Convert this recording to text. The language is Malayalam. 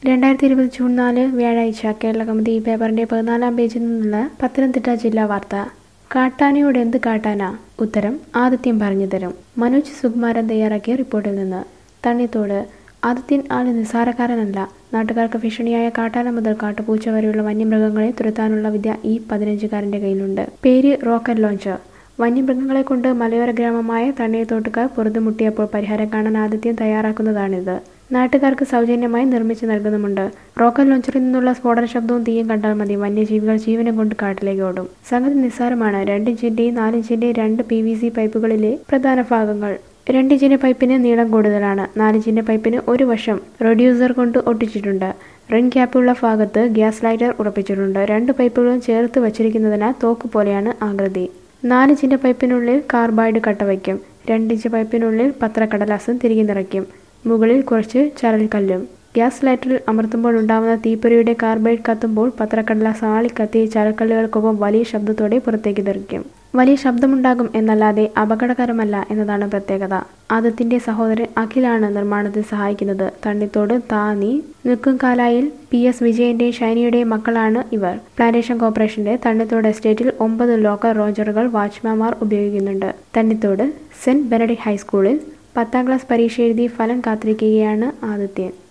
രണ്ടായിരത്തി ഇരുപത് ജൂൺ നാല് വ്യാഴാഴ്ച കേരള കൗമുദി ഈ പേപ്പറിന്റെ പതിനാലാം പേജിൽ നിന്നുള്ള പത്തനംതിട്ട ജില്ലാ വാർത്ത കാട്ടാനയോട് എന്ത് കാട്ടാന ഉത്തരം ആദിത്യം പറഞ്ഞു തരും മനോജ് സുകുമാരൻ തയ്യാറാക്കിയ റിപ്പോർട്ടിൽ നിന്ന് തണ്ണിത്തോട് ആദിത്യൻ ആള് നിസ്സാരക്കാരനല്ല നാട്ടുകാർക്ക് ഭീഷണിയായ കാട്ടാന മുതൽ കാട്ടുപൂച്ച വരെയുള്ള വന്യമൃഗങ്ങളെ തുരത്താനുള്ള വിദ്യ ഈ പതിനഞ്ചുകാരന്റെ കയ്യിലുണ്ട് പേര് റോക്കറ്റ് ലോഞ്ചർ വന്യമൃഗങ്ങളെ കൊണ്ട് മലയോര ഗ്രാമമായ തണ്ണീർത്തോട്ടുകാർ പൊറുതുമുട്ടിയപ്പോൾ പരിഹാരം കാണാൻ ആദിത്യം തയ്യാറാക്കുന്നതാണിത് നാട്ടുകാർക്ക് സൗജന്യമായി നിർമ്മിച്ചു നൽകുന്നുമുണ്ട് റോക്കറ്റ് ലോഞ്ചറിൽ നിന്നുള്ള സ്ഫോടന ശബ്ദവും തീയും കണ്ടാൽ മതി വന്യജീവികൾ ജീവനം കൊണ്ട് കാട്ടിലേക്ക് ഓടും സംഗതി നിസ്സാരമാണ് രണ്ടിഞ്ചിന്റെയും നാലിഞ്ചിന്റെയും രണ്ട് പി വി സി പൈപ്പുകളിലെ പ്രധാന ഭാഗങ്ങൾ രണ്ടിഞ്ചിന്റെ പൈപ്പിന് നീളം കൂടുതലാണ് നാലിഞ്ചിന്റെ പൈപ്പിന് ഒരു വശം റെഡ്യൂസർ കൊണ്ട് ഒട്ടിച്ചിട്ടുണ്ട് റിൻ ക്യാപ്പുള്ള ഭാഗത്ത് ഗ്യാസ് ലൈറ്റർ ഉറപ്പിച്ചിട്ടുണ്ട് രണ്ട് പൈപ്പുകളും ചേർത്ത് വച്ചിരിക്കുന്നതിനാൽ തോക്ക് പോലെയാണ് ആകൃതി നാലിഞ്ചിന്റെ പൈപ്പിനുള്ളിൽ കാർബൈഡ് കട്ട വയ്ക്കും രണ്ടിഞ്ച് പൈപ്പിനുള്ളിൽ പത്രക്കടലാസും തിരികെ നിറയ്ക്കും മുകളിൽ കുറച്ച് ചരൽക്കല്ലും ഗ്യാസ് ലൈറ്ററിൽ അമർത്തുമ്പോൾ ഉണ്ടാകുന്ന തീപ്പൊരിയുടെ കാർബൈഡ് കത്തുമ്പോൾ പത്രക്കടലാസ് ആളിക്കത്തി ചരൽക്കല്ലുകൾക്കൊപ്പം വലിയ ശബ്ദത്തോടെ പുറത്തേക്ക് തെറിക്കും വലിയ ശബ്ദമുണ്ടാകും എന്നല്ലാതെ അപകടകരമല്ല എന്നതാണ് പ്രത്യേകത ആദത്തിന്റെ സഹോദരൻ അഖിലാണ് നിർമ്മാണത്തിൽ സഹായിക്കുന്നത് തണ്ണിത്തോട് താനി നിൽക്കുംകാലായിൽ പി എസ് വിജയന്റെയും ഷൈനിയുടെയും മക്കളാണ് ഇവർ പ്ലാന്റേഷൻ കോർപ്പറേഷന്റെ തണ്ണിത്തോട് എസ്റ്റേറ്റിൽ ഒമ്പത് ലോക്കൽ റോജറുകൾ വാച്ച്മാൻമാർ ഉപയോഗിക്കുന്നുണ്ട് തണ്ണിത്തോട് സെന്റ് ബെനഡിക് ഹൈസ്കൂളിൽ പത്താം ക്ലാസ് പരീക്ഷ എഴുതി ഫലം കാത്തിരിക്കുകയാണ് ആദിത്യൻ